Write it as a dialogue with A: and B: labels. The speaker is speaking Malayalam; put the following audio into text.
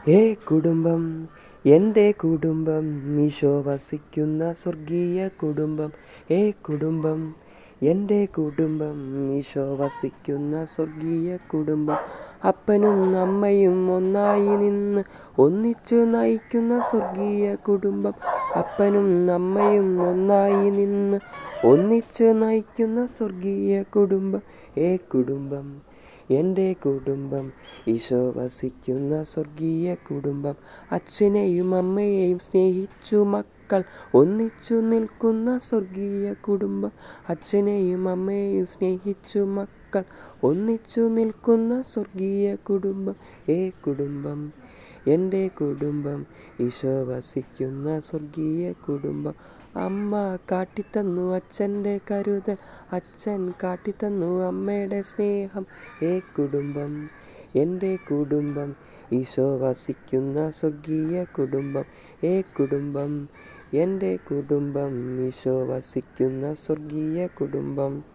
A: ഏ കുടുംബം എൻ്റെ കുടുംബം ഈശോ വസിക്കുന്ന സ്വർഗീയ കുടുംബം ഏ കുടുംബം എൻ്റെ കുടുംബം ഈശോ വസിക്കുന്ന സ്വർഗീയ കുടുംബം അപ്പനും അമ്മയും ഒന്നായി നിന്ന് ഒന്നിച്ചു നയിക്കുന്ന സ്വർഗീയ കുടുംബം അപ്പനും അമ്മയും ഒന്നായി നിന്ന് ഒന്നിച്ചു നയിക്കുന്ന സ്വർഗീയ കുടുംബം ഏ കുടുംബം എൻ്റെ കുടുംബം ഈശോ വസിക്കുന്ന സ്വർഗീയ കുടുംബം അച്ഛനെയും അമ്മയെയും സ്നേഹിച്ചു മക്കൾ ഒന്നിച്ചു നിൽക്കുന്ന സ്വർഗീയ കുടുംബം അച്ഛനെയും അമ്മയെയും സ്നേഹിച്ചു മക്കൾ ഒന്നിച്ചു നിൽക്കുന്ന സ്വർഗീയ കുടുംബം ഏ കുടുംബം എൻ്റെ കുടുംബം ഈശോ വസിക്കുന്ന സ്വർഗീയ കുടുംബം അമ്മ കാട്ടിത്തന്നു അച്ഛൻ്റെ കരുതൽ അച്ഛൻ കാട്ടിത്തന്നു അമ്മയുടെ സ്നേഹം ഏ കുടുംബം എൻ്റെ കുടുംബം ഈശോ വസിക്കുന്ന സ്വർഗീയ കുടുംബം ഏ കുടുംബം എൻ്റെ കുടുംബം ഈശോ വസിക്കുന്ന സ്വർഗീയ കുടുംബം